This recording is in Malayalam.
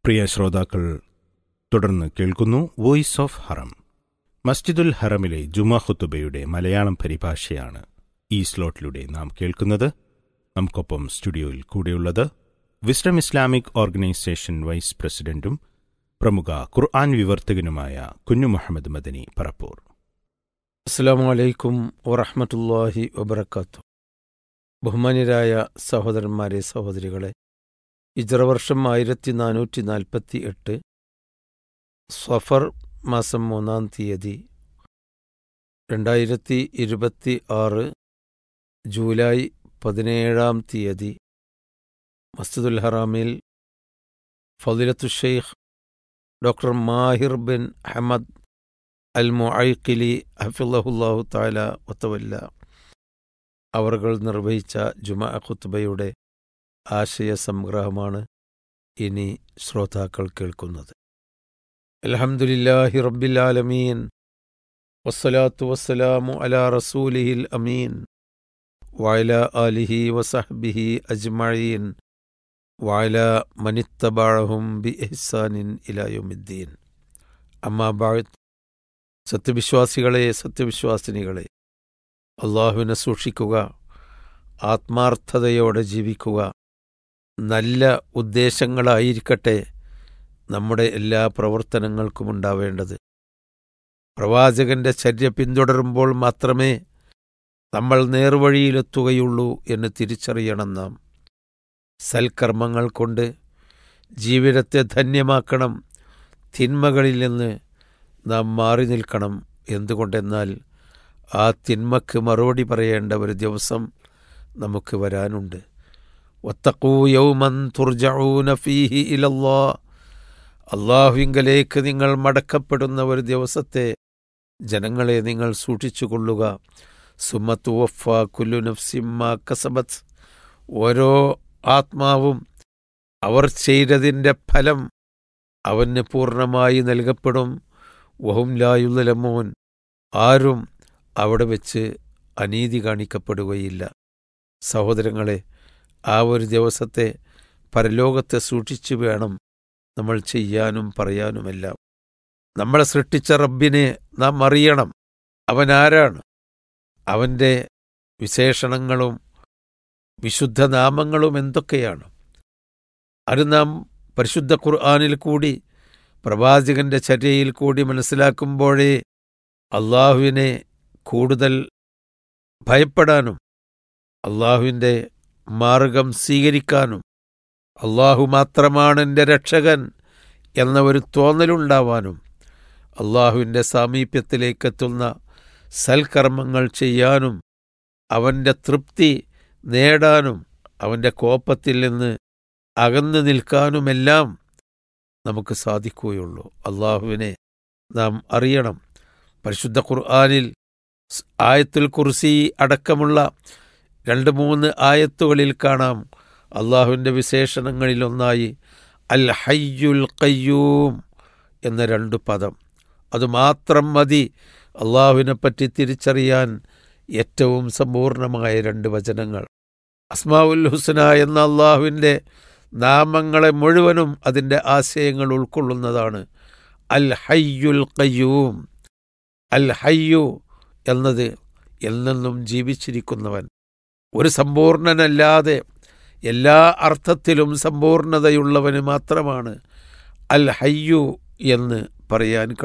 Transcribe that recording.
പ്രിയ ശ്രോതാക്കൾ തുടർന്ന് കേൾക്കുന്നു വോയിസ് ഓഫ് ഹറം മസ്ജിദുൽ ഹറമിലെ ജുമാ ഖുത്തുബയുടെ മലയാളം പരിഭാഷയാണ് ഈ സ്ലോട്ടിലൂടെ നാം കേൾക്കുന്നത് നമുക്കൊപ്പം സ്റ്റുഡിയോയിൽ കൂടെയുള്ളത് വിസ്ഡം ഇസ്ലാമിക് ഓർഗനൈസേഷൻ വൈസ് പ്രസിഡന്റും പ്രമുഖ ഖുർആൻ വിവർത്തകനുമായ കുഞ്ഞു മുഹമ്മദ് മദനി പറപ്പൂർ അസ്സാം വലൈക്കും വറഹമത്തല്ലാഹി വബർക്കാത്തു ബഹുമാന്യരായ സഹോദരന്മാരെ സഹോദരികളെ ഇജറവർഷം ആയിരത്തി നാനൂറ്റി നാൽപ്പത്തി എട്ട് സഫർ മാസം മൂന്നാം തീയതി രണ്ടായിരത്തി ഇരുപത്തി ആറ് ജൂലൈ പതിനേഴാം തീയതി മസ്ജിദുൽ ഹറാമിൽ ഫദിലത്തു Sheikh doctor Mahir bin Ahmad al Muaiqly ഹഫിള്ളഹുല്ലാഹു താല ഒത്തവല്ല അവർകൾ നിർവഹിച്ച ജുമാ ഖുത്ബയുടെ ആശയ സംഗ്രഹമാണ് ഇനി ശ്രോതാക്കൾ കേൾക്കുന്നത് അൽഹംദുലില്ലാഹി റബ്ബിൽ ആലമീൻ വസ്സലാത്തു വസ്സലാമു അലാ റസൂലിഹിൽ അമീൻ വഅല ആലിഹി വസഹ്ബിഹി അജ്മഈൻ വഅല മനിത്തബഅഹും ബി ഇഹ്സാനിൻ ഇലാ യൗമിദ്ദീൻ അമ്മാ ബഅദ് സത്യവിശ്വാസികളെ സത്യവിശ്വാസിനികളെ അള്ളാഹുവിനെ സൂക്ഷിക്കുക ആത്മാർത്ഥതയോടെ ജീവിക്കുക നല്ല ഉദ്ദേശങ്ങളായിരിക്കട്ടെ നമ്മുടെ എല്ലാ പ്രവർത്തനങ്ങൾക്കും ഉണ്ടാവേണ്ടത് പ്രവാചകന്റെ ചര്യ പിന്തുടരുമ്പോൾ മാത്രമേ നമ്മൾ നേർവഴിയിലെത്തുകയുള്ളൂ എന്ന് തിരിച്ചറിയണം നാം സൽക്കർമ്മങ്ങൾ കൊണ്ട് ജീവിതത്തെ ധന്യമാക്കണം തിന്മകളിൽ നിന്ന് നാം മാറി നിൽക്കണം എന്തുകൊണ്ടെന്നാൽ ആ തിന്മക്ക് മറുപടി പറയേണ്ട ഒരു ദിവസം നമുക്ക് വരാനുണ്ട് ഒത്തക്കൂ യൗമൻ തുർജഊന ഫീഹി ഇലല്ലാ അള്ളാഹുവിങ്കലേക്ക് നിങ്ങൾ മടക്കപ്പെടുന്ന ഒരു ദിവസത്തെ ജനങ്ങളെ നിങ്ങൾ സൂക്ഷിച്ചുകൊള്ളുക സുമത്ത് വഫ കുല്ലു നഫ്സിമ്മ കസബത്ത് ഓരോ ആത്മാവും അവർ ചെയ്തതിൻ്റെ ഫലം അവന് പൂർണ്ണമായി നൽകപ്പെടും വഹും ലായുലമോൻ ആരും അവിടെ വെച്ച് അനീതി കാണിക്കപ്പെടുകയില്ല സഹോദരങ്ങളെ ആ ഒരു ദിവസത്തെ പരലോകത്തെ സൂക്ഷിച്ചു വേണം നമ്മൾ ചെയ്യാനും പറയാനുമെല്ലാം നമ്മളെ സൃഷ്ടിച്ച റബ്ബിനെ നാം അറിയണം അവൻ ആരാണ് അവൻ്റെ വിശേഷണങ്ങളും വിശുദ്ധ നാമങ്ങളും എന്തൊക്കെയാണ് അത് നാം പരിശുദ്ധ ഖുർആാനിൽ കൂടി പ്രവാചകന്റെ ചര്യയിൽ കൂടി മനസ്സിലാക്കുമ്പോഴേ അള്ളാഹുവിനെ കൂടുതൽ ഭയപ്പെടാനും അള്ളാഹുവിൻ്റെ മാർഗം സ്വീകരിക്കാനും അള്ളാഹു മാത്രമാണ് എൻ്റെ രക്ഷകൻ എന്ന ഒരു തോന്നലുണ്ടാവാനും അള്ളാഹുവിൻ്റെ സാമീപ്യത്തിലേക്കെത്തുന്ന സൽക്കർമ്മങ്ങൾ ചെയ്യാനും അവൻ്റെ തൃപ്തി നേടാനും അവൻ്റെ കോപ്പത്തിൽ നിന്ന് അകന്നു നിൽക്കാനുമെല്ലാം നമുക്ക് സാധിക്കുകയുള്ളൂ അള്ളാഹുവിനെ നാം അറിയണം പരിശുദ്ധ ഖുർആാനിൽ ആയത്തുൽ കുർസി അടക്കമുള്ള രണ്ട് മൂന്ന് ആയത്തുകളിൽ കാണാം അള്ളാഹുവിൻ്റെ വിശേഷണങ്ങളിലൊന്നായി അൽ ഹയ്യുൽ കയ്യൂം എന്ന രണ്ട് പദം അതുമാത്രം മതി അള്ളാഹുവിനെപ്പറ്റി തിരിച്ചറിയാൻ ഏറ്റവും സമ്പൂർണമായ രണ്ട് വചനങ്ങൾ അസ്മാവുൽ ഹുസ്ന എന്ന അള്ളാഹുവിൻ്റെ നാമങ്ങളെ മുഴുവനും അതിൻ്റെ ആശയങ്ങൾ ഉൾക്കൊള്ളുന്നതാണ് അൽ ഹയ്യുൽ കയ്യൂം അൽ ഹയ്യു എന്നത് എന്നെന്നും ജീവിച്ചിരിക്കുന്നവൻ ഒരു സമ്പൂർണനല്ലാതെ എല്ലാ അർത്ഥത്തിലും സമ്പൂർണതയുള്ളവന് മാത്രമാണ് അൽ ഹയ്യു എന്ന് പറയാൻ